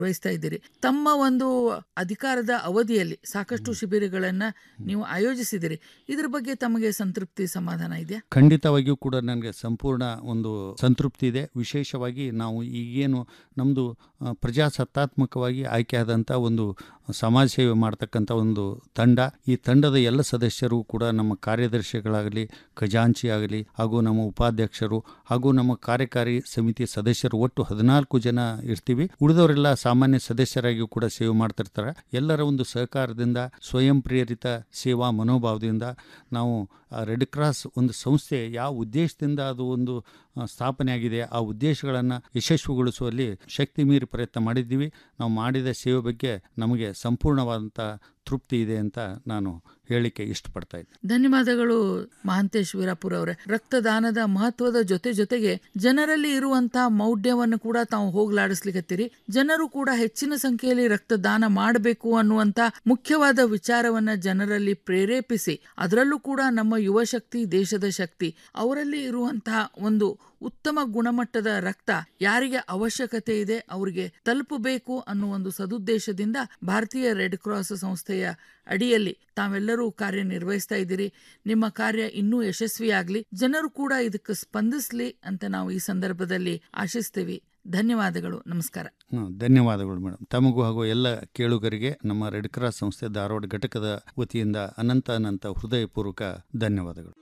ವಹಿಸ್ತಾ ಇದ್ದೀರಿ ತಮ್ಮ ಒಂದು ಅಧಿಕಾರದ ಅವಧಿಯಲ್ಲಿ ಸಾಕಷ್ಟು ಶಿಬಿರಗಳನ್ನ ನೀವು ಆಯೋಜಿಸಿದಿರಿ ಇದ್ರ ಬಗ್ಗೆ ತಮಗೆ ಸಂತೃಪ್ತಿ ಸಮಾಧಾನ ಇದೆಯಾ ಖಂಡಿತವಾಗಿಯೂ ಕೂಡ ನನಗೆ ಸಂಪೂರ್ಣ ಒಂದು ಸಂತೃಪ್ತಿ ಇದೆ ವಿಶೇಷವಾಗಿ ನಾವು ಈಗೇನು ನಮ್ಮದು ಪ್ರಜಾಸತ್ತಾತ್ಮಕವಾಗಿ ಆಯ್ಕೆಯಾದಂಥ ಒಂದು ಸಮಾಜ ಸೇವೆ ಮಾಡ್ತಕ್ಕಂಥ ಒಂದು ತಂಡ ಈ ತಂಡದ ಎಲ್ಲ ಸದಸ್ಯರು ಕೂಡ ನಮ್ಮ ಕಾರ್ಯದರ್ಶಿಗಳಾಗಲಿ ಖಜಾಂಚಿ ಆಗಲಿ ಹಾಗೂ ನಮ್ಮ ಉಪಾಧ್ಯಕ್ಷರು ಹಾಗೂ ನಮ್ಮ ಕಾರ್ಯಕಾರಿ ಸಮಿತಿ ಸದಸ್ಯರು ಒಟ್ಟು ಹದಿನಾಲ್ಕು ಜನ ಇರ್ತೀವಿ ಉಳಿದವರೆಲ್ಲ ಸಾಮಾನ್ಯ ಸದಸ್ಯರಾಗಿಯೂ ಕೂಡ ಸೇವೆ ಮಾಡ್ತಿರ್ತಾರೆ ಎಲ್ಲರ ಒಂದು ಸಹಕಾರದಿಂದ ಸ್ವಯಂ ಪ್ರೇರಿತ ಸೇವಾ ಮನೋಭಾವದಿಂದ ನಾವು ರೆಡ್ ಕ್ರಾಸ್ ಒಂದು ಸಂಸ್ಥೆ ಯಾವ ಉದ್ದೇಶದಿಂದ ಅದು ಒಂದು ಆ, ಸ್ಥಾಪನೆ ಆಗಿದೆ ಆ ಉದ್ದೇಶಗಳನ್ನು ಯಶಸ್ವಿಗೊಳಿಸುವಲ್ಲಿ ಶಕ್ತಿ ಮೀರಿ ಪ್ರಯತ್ನ ಮಾಡಿದ್ದೀವಿ ನಾವು ಮಾಡಿದ ಸೇವೆ ಬಗ್ಗೆ ನಮಗೆ ಸಂಪೂರ್ಣವಾದಂಥ ತೃಪ್ತಿ ಇದೆ ಅಂತ ನಾನು ಹೇಳಲಿಕ್ಕೆ ಇಷ್ಟಪಡ್ತಾ ಇದ್ದೆ ಧನ್ಯವಾದಗಳು ಮಹಾಂತೇಶ್ ವೀರಾಪುರ ಅವರೇ ರಕ್ತದಾನದ ಮಹತ್ವದ ಜೊತೆ ಜೊತೆಗೆ ಜನರಲ್ಲಿ ಇರುವಂತಹ ಮೌಢ್ಯವನ್ನು ಕೂಡ ತಾವು ಹೋಗ್ಲಾಡಿಸ್ಲಿಕತ್ತೀರಿ ಜನರು ಕೂಡ ಹೆಚ್ಚಿನ ಸಂಖ್ಯೆಯಲ್ಲಿ ರಕ್ತದಾನ ಮಾಡಬೇಕು ಅನ್ನುವಂತ ಮುಖ್ಯವಾದ ವಿಚಾರವನ್ನ ಜನರಲ್ಲಿ ಪ್ರೇರೇಪಿಸಿ ಅದರಲ್ಲೂ ಕೂಡ ನಮ್ಮ ಯುವ ಶಕ್ತಿ ದೇಶದ ಶಕ್ತಿ ಅವರಲ್ಲಿ ಇರುವಂತಹ ಒಂದು ಉತ್ತಮ ಗುಣಮಟ್ಟದ ರಕ್ತ ಯಾರಿಗೆ ಅವಶ್ಯಕತೆ ಇದೆ ಅವರಿಗೆ ತಲುಪಬೇಕು ಅನ್ನುವ ಒಂದು ಸದುದ್ದೇಶದಿಂದ ಭಾರತೀಯ ರೆಡ್ ಕ್ರಾಸ್ ಸಂಸ್ಥೆಯ ಅಡಿಯಲ್ಲಿ ತಾವೆಲ್ಲರೂ ಕಾರ್ಯನಿರ್ವಹಿಸ್ತಾ ಇದ್ದೀರಿ ನಿಮ್ಮ ಕಾರ್ಯ ಇನ್ನೂ ಯಶಸ್ವಿಯಾಗ್ಲಿ ಜನರು ಕೂಡ ಇದಕ್ಕೆ ಸ್ಪಂದಿಸ್ಲಿ ಅಂತ ನಾವು ಈ ಸಂದರ್ಭದಲ್ಲಿ ಆಶಿಸ್ತೀವಿ ಧನ್ಯವಾದಗಳು ನಮಸ್ಕಾರ ಹ್ಮ್, ಧನ್ಯವಾದಗಳು ಮೇಡಮ್ ತಮಗೂ ಹಾಗೂ ಎಲ್ಲ ಕೇಳುಗರಿಗೆ ನಮ್ಮ ರೆಡ್ ಕ್ರಾಸ್ ಸಂಸ್ಥೆ ಧಾರವಾಡ ಘಟಕದ ವತಿಯಿಂದ ಅನಂತ ಅನಂತ ಹೃದಯಪೂರ್ವಕ ಧನ್ಯವಾದಗಳು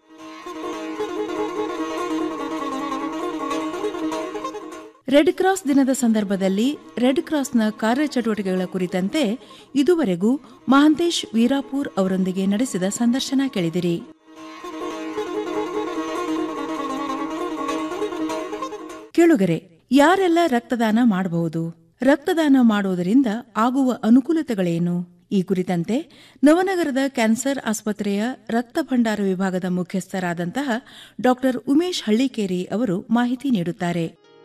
ರೆಡ್ ಕ್ರಾಸ್ ದಿನದ ಸಂದರ್ಭದಲ್ಲಿ ರೆಡ್ ಕ್ರಾಸ್ನ ಕಾರ್ಯಚಟುವಟಿಕೆಗಳ ಕುರಿತಂತೆ ಇದುವರೆಗೂ ಮಹಾಂತೇಶ್ ವೀರಾಪುರ್ ಅವರೊಂದಿಗೆ ನಡೆಸಿದ ಸಂದರ್ಶನ ಕೇಳಿದಿರಿ ಕೇಳುಗರೆ ಯಾರೆಲ್ಲ ರಕ್ತದಾನ ಮಾಡಬಹುದು ರಕ್ತದಾನ ಮಾಡುವುದರಿಂದ ಆಗುವ ಅನುಕೂಲತೆಗಳೇನು ಈ ಕುರಿತಂತೆ ನವನಗರದ ಕ್ಯಾನ್ಸರ್ ಆಸ್ಪತ್ರೆಯ ರಕ್ತ ಭಂಡಾರ ವಿಭಾಗದ ಮುಖ್ಯಸ್ಥರಾದಂತಹ ಡಾಕ್ಟರ್ ಉಮೇಶ್ ಹಳ್ಳಿಕೇರಿ ಅವರು ಮಾಹಿತಿ ನೀಡುತ್ತಾರೆ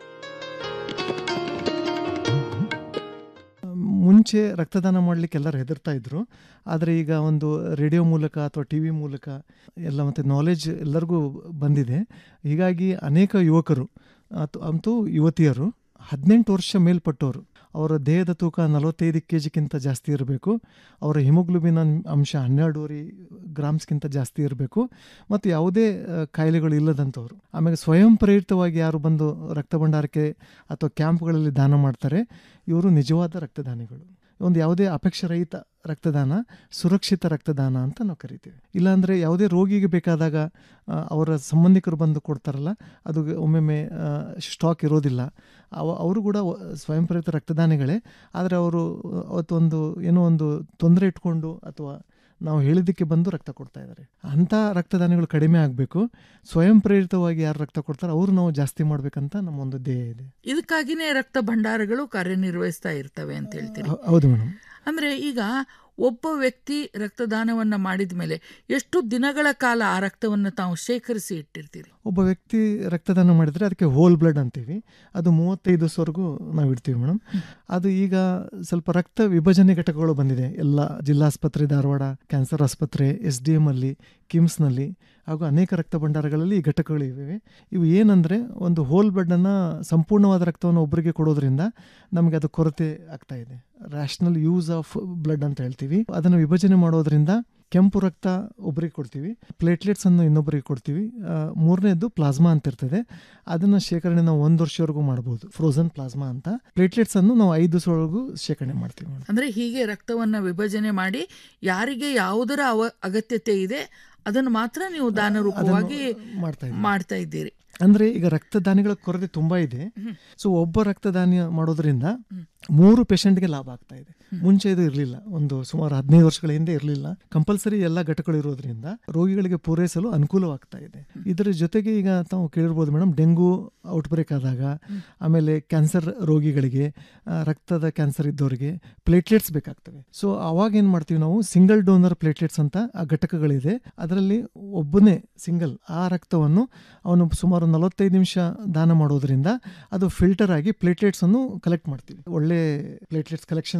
ಮುಂಚೆ ರಕ್ತದಾನ ಮಾಡಲಿಕ್ಕೆ ಎಲ್ಲರೂ ಹೆದರ್ತಾ ಇದ್ರು ಆದರೆ ಈಗ ಒಂದು ರೇಡಿಯೋ ಮೂಲಕ ಅಥವಾ ಟಿ ವಿ ಮೂಲಕ ಎಲ್ಲ ಮತ್ತು ನಾಲೆಜ್ ಎಲ್ಲರಿಗೂ ಬಂದಿದೆ ಹೀಗಾಗಿ ಅನೇಕ ಯುವಕರು ಅತ್- ಅಂತೂ ಯುವತಿಯರು ಹದಿನೆಂಟು ವರ್ಷ ಮೇಲ್ಪಟ್ಟವರು ಅವರ ದೇಹದ ತೂಕ ನಲವತ್ತೈದು ಕೆ ಜಿಗಿಂತ ಜಾಸ್ತಿ ಇರಬೇಕು ಅವರ ಹಿಮೋಗ್ಲೋಬಿನ್ ಅಂ- ಅಂಶ ಹನ್ನೆರಡೂವರೆ ಗ್ರಾಮ್ಸ್ಗಿಂತ ಜಾಸ್ತಿ ಇರಬೇಕು ಮತ್ತು ಯಾವುದೇ ಆ, ಕಾಯಿಲೆಗಳು ಇಲ್ಲದಂಥವ್ರು ಆಮೇಲೆ ಸ್ವಯಂ ಪ್ರೇರಿತವಾಗಿ ಯಾರು ಬಂದು ರಕ್ತ ಭಂಡಾರಕ್ಕೆ ಅಥವಾ ಕ್ಯಾಂಪ್ಗಳಲ್ಲಿ ದಾನ ಮಾಡ್ತಾರೆ ಇವರು ನಿಜವಾದ ರಕ್ತದಾನಿಗಳು ಒಂದು ಯಾವುದೇ ಅಪೇಕ್ಷರಹಿತ ರಕ್ತದಾನ ಸುರಕ್ಷಿತ ರಕ್ತದಾನ ಅಂತ ನಾವು ಕರಿತೀವಿ ಇಲ್ಲಾಂದರೆ ಯಾವುದೇ ರೋಗಿಗೆ ಬೇಕಾದಾಗ ಆ, ಅವರ ಸಂಬಂಧಿಕರು ಬಂದು ಕೊಡ್ತಾರಲ್ಲ ಅದು ಒಮ್ಮೊಮ್ಮೆ ಸ್ಟಾಕ್ ಇರೋದಿಲ್ಲ ಅವ ಅವರು ಕೂಡ ವ- ಸ್ವಯಂ ಪ್ರೇರಿತ ರಕ್ತದಾನಿಗಳೇ ಆದರೆ ಅವರು ಅವತ್ತೊಂದು ಏನೋ ಒಂದು ತೊಂದರೆ ಇಟ್ಕೊಂಡು ಅಥವಾ ನಾವು ಹೇಳಿದ್ದಕ್ಕೆ ಬಂದು ರಕ್ತ ಕೊಡ್ತಾ ಇದ್ದಾರೆ ಅಂಥ ರಕ್ತದಾನಿಗಳು ಕಡಿಮೆ ಆಗಬೇಕು ಸ್ವಯಂ ಪ್ರೇರಿತವಾಗಿ ಯಾರು ರಕ್ತ ಕೊಡ್ತಾರೆ ಅವರು ನಾವು ಜಾಸ್ತಿ ಮಾಡಬೇಕಂತ ನಮ್ಮ ಒಂದು ಧ್ಯೇಯ ಇದೆ ಇದಕ್ಕಾಗಿನೇ ರಕ್ತ ಭಂಡಾರಗಳು ಕಾರ್ಯನಿರ್ವಹಿಸ್ತಾ ಇರ್ತವೆ ಅಂತ ಹೇಳ್ತೀರಿ ಹೌ- ಹೌದು ಮೇಡಮ್ ಅಂದ್ರೆ ಈಗ ಒಬ್ಬ ವ್ಯಕ್ತಿ ರಕ್ತದಾನವನ್ನ ಮಾಡಿದ ಮೇಲೆ ಎಷ್ಟು ದಿನಗಳ ಕಾಲ ಆ ರಕ್ತವನ್ನು ತಾವು ಶೇಖರಿಸಿ ಇಟ್ಟಿರ್ತೀರಿ ಒಬ್ಬ ವ್ಯಕ್ತಿ ರಕ್ತದಾನ ಮಾಡಿದರೆ ಅದಕ್ಕೆ ಹೋಲ್ ಬ್ಲಡ್ ಅಂತೀವಿ ಅದು ಮೂವತ್ತೈದು ದಿವಸವರೆಗೂ ನಾವು ಇಡ್ತೀವಿ ಮೇಡಮ್ ಅದು ಈಗ ಸ್ವಲ್ಪ ರಕ್ತ ವಿಭಜನೆ ಘಟಕಗಳು ಬಂದಿದೆ ಎಲ್ಲ ಜಿಲ್ಲಾಸ್ಪತ್ರೆ ಧಾರವಾಡ ಕ್ಯಾನ್ಸರ್ ಆಸ್ಪತ್ರೆ ಎಸ್ ಡಿ ಎಮ್ ಅಲ್ಲಿ ಕಿಮ್ಸ್ನಲ್ಲಿ ಹಾಗೂ ಅನೇಕ ರಕ್ತ ಭಂಡಾರಗಳಲ್ಲಿ ಈ ಘಟಕಗಳು ಇವೆ ಇವು ಏನಂದರೆ ಒಂದು ಹೋಲ್ ಬ್ಲಡ್ಡನ್ನು ಸಂಪೂರ್ಣವಾದ ರಕ್ತವನ್ನು ಒಬ್ಬರಿಗೆ ಕೊಡೋದ್ರಿಂದ ನಮಗೆ ಅದು ಕೊರತೆ ಆಗ್ತಾ ಇದೆ ರ್ಯಾಷನಲ್ ಯೂಸ್ ಆಫ್ ಬ್ಲಡ್ ಅಂತ ಹೇಳ್ತೀವಿ ಅದನ್ನು ವಿಭಜನೆ ಮಾಡೋದ್ರಿಂದ ಕೆಂಪು ರಕ್ತ ಒಬ್ಬರಿಗೆ ಕೊಡ್ತೀವಿ ಪ್ಲೇಟ್ಲೆಟ್ಸ್ ಅನ್ನು ಇನ್ನೊಬ್ಬರಿಗೆ ಕೊಡ್ತೀವಿ ಆ, ಮೂರನೇದು ಪ್ಲಾಸ್ಮಾ ಅಂತ ಇರ್ತದೆ ಅದನ್ನು ಶೇಖರಣೆ ನಾವು ಒಂದು ವರ್ಷವರೆಗೂ ಮಾಡ್ಬೋದು ಫ್ರೋಸನ್ ಪ್ಲಾಸ್ಮಾ ಅಂತ ಪ್ಲೇಟ್ಲೆಟ್ಸ್ ಅನ್ನು ನಾವು ಐದು ದಿವಸವರೆಗೂ ಶೇಖರಣೆ ಮಾಡ್ತೀವಿ ಮೇಡಮ್ ಅಂದ್ರೆ ಹೀಗೆ ರಕ್ತವನ್ನ ವಿಭಜನೆ ಮಾಡಿ ಯಾರಿಗೆ ಯಾವುದರ ಅವ ಅಗತ್ಯತೆ ಇದೆ ಅದನ್ನು ಮಾತ್ರ ನೀವು ದಾನ ರೂಪವಾಗಿ ಮಾಡ್ತಾ ಇದ್ದೀವಿ ಮಾಡ್ತಾ ಇದ್ದೀರಿ ಅಂದ್ರೆ ಈಗ ರಕ್ತದಾನಿಗಳ ಕೊರತೆ ತುಂಬಾ ಇದೆ ಸೊ ಒಬ್ಬ ರಕ್ತದಾನಿ ಮಾಡೋದ್ರಿಂದ ಮೂರು ಪೇಷಂಟ್ಗೆ ಲಾಭ ಆಗ್ತಾ ಇದೆ ಮುಂಚೆ ಇದು ಇರಲಿಲ್ಲ ಒಂದು ಸುಮಾರು ಹದಿನೈದು ವರ್ಷಗಳ ಹಿಂದೆ ಇರಲಿಲ್ಲ ಕಂಪಲ್ಸರಿ ಎಲ್ಲ ಘಟಕಗಳು ಇರೋದ್ರಿಂದ ರೋಗಿಗಳಿಗೆ ಪೂರೈಸಲು ಅನುಕೂಲವಾಗ್ತಾ ಇದೆ ಇದರ ಜೊತೆಗೆ ಈಗ ತಾವು ಕೇಳಿರ್ಬೋದು ಮೇಡಮ್ ಡೆಂಗು ಔಟ್ಬ್ರೇಕ್ ಆದಾಗ ಆಮೇಲೆ ಕ್ಯಾನ್ಸರ್ ರೋಗಿಗಳಿಗೆ ಆ, ರಕ್ತದ ಕ್ಯಾನ್ಸರ್ ಇದ್ದವರಿಗೆ ಪ್ಲೇಟ್ಲೆಟ್ಸ್ ಬೇಕಾಗ್ತವೆ ಸೊ ಅವಾಗ ಏನು ಮಾಡ್ತೀವಿ ನಾವು ಸಿಂಗಲ್ ಡೋನರ್ ಪ್ಲೇಟ್ಲೆಟ್ಸ್ ಅಂತ ಆ ಘಟಕಗಳಿದೆ ಅದರಲ್ಲಿ ಒಬ್ಬನೇ ಸಿಂಗಲ್ ಆ ರಕ್ತವನ್ನು ಅವನು ಸುಮಾರು ನಲವತ್ತೈದು ನಿಮಿಷ ದಾನ ಮಾಡೋದ್ರಿಂದ ಅದು ಫಿಲ್ಟರ್ ಆಗಿ ಪ್ಲೇಟ್ಲೆಟ್ಸ್ ಅನ್ನು ಕಲೆಕ್ಟ್ ಮಾಡ್ತೀವಿ ಒಳ್ಳೆ ಪ್ಲೇಟ್ಲೆಟ್ಸ್ ಕಲೆಕ್ಷನ್ ಬರ್ತದೆ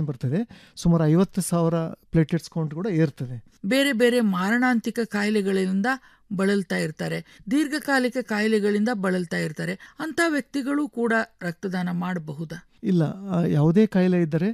ಸುಮಾರು ಐವತ್ತು ಸಾವಿರ ಪ್ಲೇಟೆಟ್ಸ್ ಕೌಂಟ್ ಕೂಡ ಏರ್ತದೆ ಬೇರೆ ಬೇರೆ ಮಾರಣಾಂತಿಕ ಕಾಯಿಲೆಗಳಿಂದ ಬಳಲ್ತಾ ಇರ್ತಾರೆ ದೀರ್ಘಕಾಲಿಕ ಕಾಯಿಲೆಗಳಿಂದ ಬಳಲ್ತಾ ಇರ್ತಾರೆ ಅಂತ ವ್ಯಕ್ತಿಗಳು ಕೂಡ ರಕ್ತದಾನ ಮಾಡಬಹುದಾ ಇಲ್ಲ ಆ, ಯಾವುದೇ ಕಾಯಿಲೆ ಇದ್ದರೆ